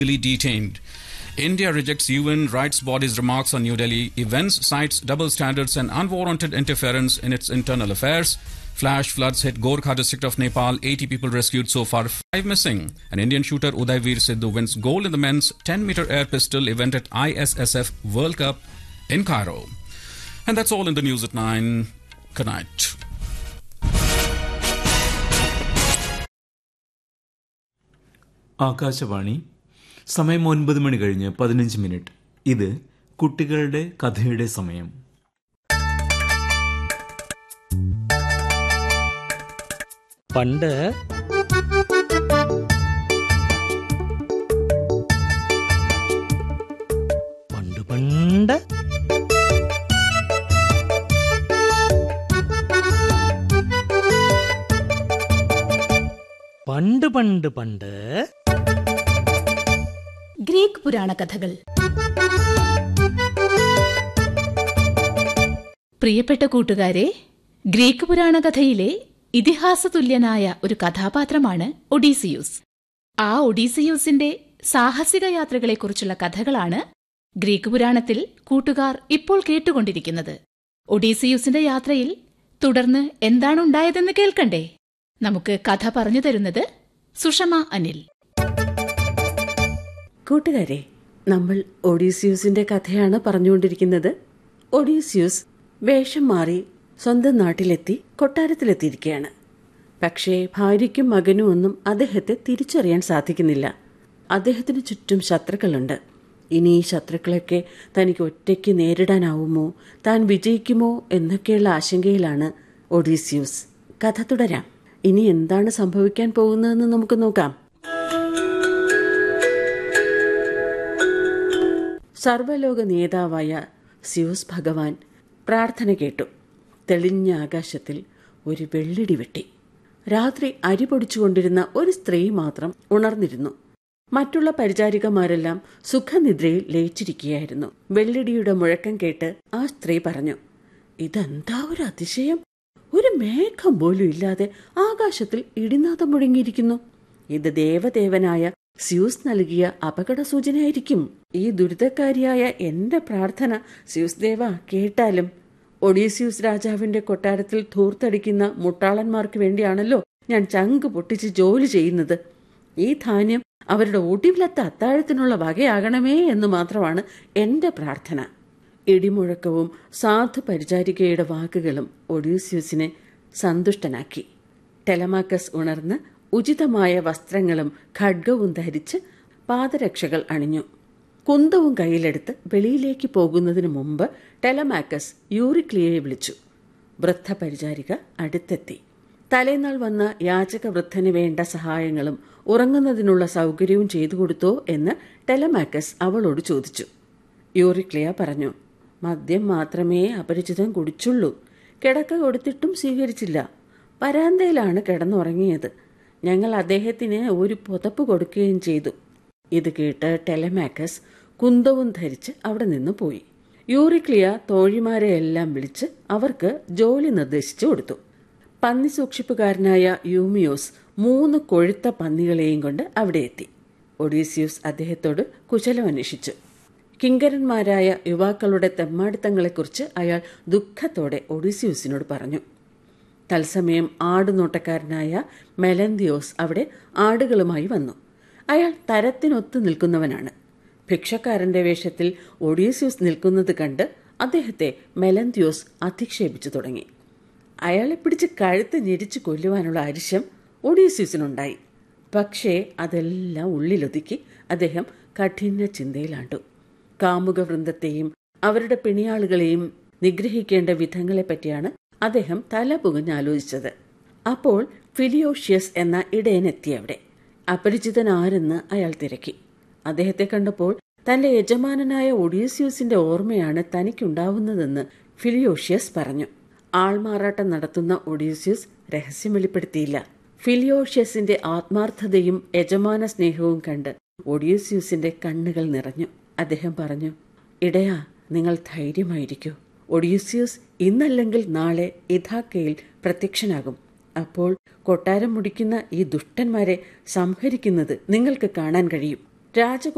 detained. India rejects UN rights body's remarks on New Delhi events, cites double standards and unwarranted interference in its internal affairs. Flash floods hit Gorkha district of Nepal. 80 people rescued so far, 5 missing. An Indian shooter Udayveer Sidhu wins gold in the men's 10 meter air pistol event at ISSF World Cup in Cairo. And that's all in the news at 9. Good night. Akashvani സമയം ഒൻപത് മണി കഴിഞ്ഞ് പതിനഞ്ച് minute ഇത് കുട്ടികളുടെ കഥയുടെ സമയം പണ്ട് പണ്ട് പണ്ട് പണ്ട് പണ്ട് പണ്ട് ഗ്രീക്ക് പുരാണ കഥകൾ പ്രിയപ്പെട്ട കൂട്ടുകാരെ ഗ്രീക്ക് പുരാണ കഥയിലെ ഇതിഹാസതുല്യനായ ഒരു കഥാപാത്രമാണ് ഒഡീസിയൂസ് ആ ഒഡീസിയൂസിന്റെ സാഹസിക യാത്രകളെക്കുറിച്ചുള്ള കഥകളാണ് ഗ്രീക്ക് പുരാണത്തിൽ കൂട്ടുകാർ ഇപ്പോൾ കേട്ടുകൊണ്ടിരിക്കുന്നത് ഒഡീസിയൂസിന്റെ യാത്രയിൽ തുടർന്ന് എന്താണുണ്ടായതെന്ന് കേൾക്കണ്ടേ നമുക്ക് കഥ പറഞ്ഞു തരുന്നത് സുഷമ അനിൽ കൂട്ടുകാരെ നമ്മൾ ഒഡീസിയൂസിന്റെ കഥയാണ് പറഞ്ഞുകൊണ്ടിരിക്കുന്നത് ഒഡീസിയൂസ് വേഷം മാറി സ്വന്തം നാട്ടിലെത്തി കൊട്ടാരത്തിലെത്തിയിരിക്കുകയാണ് പക്ഷേ ഭാര്യയ്ക്കും മകനും ഒന്നും അദ്ദേഹത്തെ തിരിച്ചറിയാൻ സാധിക്കുന്നില്ല അദ്ദേഹത്തിന് ചുറ്റും ശത്രുക്കളുണ്ട് ഇനി ഈ ശത്രുക്കളൊക്കെ തനിക്ക് ഒറ്റയ്ക്ക് നേരിടാനാവുമോ താൻ വിജയിക്കുമോ എന്നൊക്കെയുള്ള ആശങ്കയിലാണ് ഒഡീസിയൂസ് കഥ തുടരാം ഇനി എന്താണ് സംഭവിക്കാൻ പോകുന്നതെന്ന് നമുക്ക് നോക്കാം സർവലോക നേതാവായ സ്യൂസ് ഭഗവാൻ പ്രാർത്ഥന കേട്ടു തെളിഞ്ഞ ആകാശത്തിൽ ഒരു വെള്ളിടി വെട്ടി രാത്രി അരി പൊടിച്ചുകൊണ്ടിരുന്ന ഒരു സ്ത്രീ മാത്രം ഉണർന്നിരുന്നു മറ്റുള്ള പരിചാരികമാരെല്ലാം സുഖനിദ്രയിൽ ലയിച്ചിരിക്കുകയായിരുന്നു വെള്ളിടിയുടെ മുഴക്കം കേട്ട് ആ സ്ത്രീ പറഞ്ഞു ഇതെന്താ ഒരു അതിശയം ഒരു മേഘം പോലും ഇല്ലാതെ ആകാശത്തിൽ ഇടിനാഥം മുഴങ്ങിയിരിക്കുന്നു ഇത് ദേവദേവനായ സ്യൂസ് നൽകിയ അപകട സൂചനയായിരിക്കും ഈ ദുരിതക്കാരിയായ എന്റെ പ്രാർത്ഥന സ്യൂസ് ദേവ കേട്ടാലും ഒഡീസ്യൂസ് രാജാവിന്റെ കൊട്ടാരത്തിൽ ധൂർത്തടിക്കുന്ന മുട്ടാളന്മാർക്ക് വേണ്ടിയാണല്ലോ ഞാൻ ചങ്ക് പൊട്ടിച്ച് ജോലി ചെയ്യുന്നത് ഈ ധാന്യം അവരുടെ ഒടിവിലത്തെ അത്താഴത്തിനുള്ള വകയാകണമേ എന്ന് മാത്രമാണ് എന്റെ പ്രാർത്ഥന ഇടിമുഴക്കവും സാധു പരിചാരികയുടെ വാക്കുകളും ഒഡീസ്യൂസിനെ സന്തുഷ്ടനാക്കി ടെലമാക്കസ് ഉണർന്ന് ഉചിതമായ വസ്ത്രങ്ങളും ഖഡ്ഗവും ധരിച്ച് പാദരക്ഷകൾ അണിഞ്ഞു കുന്തവും കയ്യിലെടുത്ത് വെളിയിലേക്ക് പോകുന്നതിന് മുമ്പ് ടെലമാക്കസ് യൂറിക്ലിയയെ വിളിച്ചു വൃദ്ധ പരിചാരിക അടുത്തെത്തി തലേനാൾ വന്ന യാചക വൃദ്ധന് വേണ്ട സഹായങ്ങളും ഉറങ്ങുന്നതിനുള്ള സൗകര്യവും ചെയ്തു കൊടുത്തോ എന്ന് ടെലമാക്കസ് അവളോട് ചോദിച്ചു യൂറിക്ലിയ പറഞ്ഞു മദ്യം മാത്രമേ അപരിചിതൻ കുടിച്ചുള്ളൂ കിടക്ക കൊടുത്തിട്ടും സ്വീകരിച്ചില്ല പരാന്തയിലാണ് കിടന്നുറങ്ങിയത് ഞങ്ങൾ അദ്ദേഹത്തിന് ഒരു പുതപ്പ് കൊടുക്കുകയും ചെയ്തു ഇത് കേട്ട് ടെലമാക്കസ് കുന്തവും ധരിച്ച് അവിടെ നിന്ന് പോയി യൂറിക്ലിയ തോഴിമാരെ എല്ലാം വിളിച്ച് അവർക്ക് ജോലി നിർദ്ദേശിച്ചു കൊടുത്തു പന്നി സൂക്ഷിപ്പുകാരനായ യൂമിയോസ് മൂന്ന് കൊഴുത്ത പന്നികളെയും കൊണ്ട് അവിടെ എത്തി ഒഡീസിയൂസ് അദ്ദേഹത്തോട് കുശലം അന്വേഷിച്ചു കിങ്കരന്മാരായ യുവാക്കളുടെ തെമ്മാടിത്തങ്ങളെക്കുറിച്ച് അയാൾ ദുഃഖത്തോടെ ഒഡീസിയൂസിനോട് പറഞ്ഞു തത്സമയം ആടുനോട്ടക്കാരനായ മെലന്തിയോസ് അവിടെ ആടുകളുമായി വന്നു അയാൾ തരത്തിനൊത്തു നിൽക്കുന്നവനാണ് ഭിക്ഷക്കാരന്റെ വേഷത്തിൽ ഒഡീസ്യൂസ് നിൽക്കുന്നത് കണ്ട് അദ്ദേഹത്തെ മെലന്തിയോസ് അധിക്ഷേപിച്ചു തുടങ്ങി അയാളെ പിടിച്ച് കഴുത്ത് ഞെരിച്ചു കൊല്ലുവാനുള്ള അരിശം ഒഡീസ്യൂസിനുണ്ടായി പക്ഷേ അതെല്ലാം ഉള്ളിലൊതുക്കി അദ്ദേഹം കഠിന ചിന്തയിലാണ്ടു കാമുക വൃന്ദത്തെയും അവരുടെ പിണിയാളുകളെയും നിഗ്രഹിക്കേണ്ട വിധങ്ങളെപ്പറ്റിയാണ് അദ്ദേഹം തല പുകഞ്ഞാലോചിച്ചത് അപ്പോൾ ഫിലിയോഷ്യസ് എന്ന ഇടയനെത്തി അവിടെ അപരിചിതൻ ആരെന്ന് അയാൾ തിരക്കി അദ്ദേഹത്തെ കണ്ടപ്പോൾ തന്റെ യജമാനനായ ഒഡീസ്യൂസിന്റെ ഓർമ്മയാണ് തനിക്കുണ്ടാവുന്നതെന്ന് ഫിലിയോഷ്യസ് പറഞ്ഞു ആൾമാറാട്ടം നടത്തുന്ന ഒഡീസ്യൂസ് രഹസ്യം വെളിപ്പെടുത്തിയില്ല ഫിലിയോഷ്യസിന്റെ ആത്മാർത്ഥതയും യജമാന സ്നേഹവും കണ്ട് ഒഡീസ്യൂസിന്റെ കണ്ണുകൾ നിറഞ്ഞു അദ്ദേഹം പറഞ്ഞു ഇടയാ നിങ്ങൾ ധൈര്യമായിരിക്കൂ ഒഡീസ്യൂസ് ഇന്നല്ലെങ്കിൽ നാളെ ഇഥാക്കയിൽ പ്രത്യക്ഷനാകും അപ്പോൾ കൊട്ടാരം മുടിക്കുന്ന ഈ ദുഷ്ടന്മാരെ സംഹരിക്കുന്നത് നിങ്ങൾക്ക് കാണാൻ കഴിയും രാജകുമാരൻ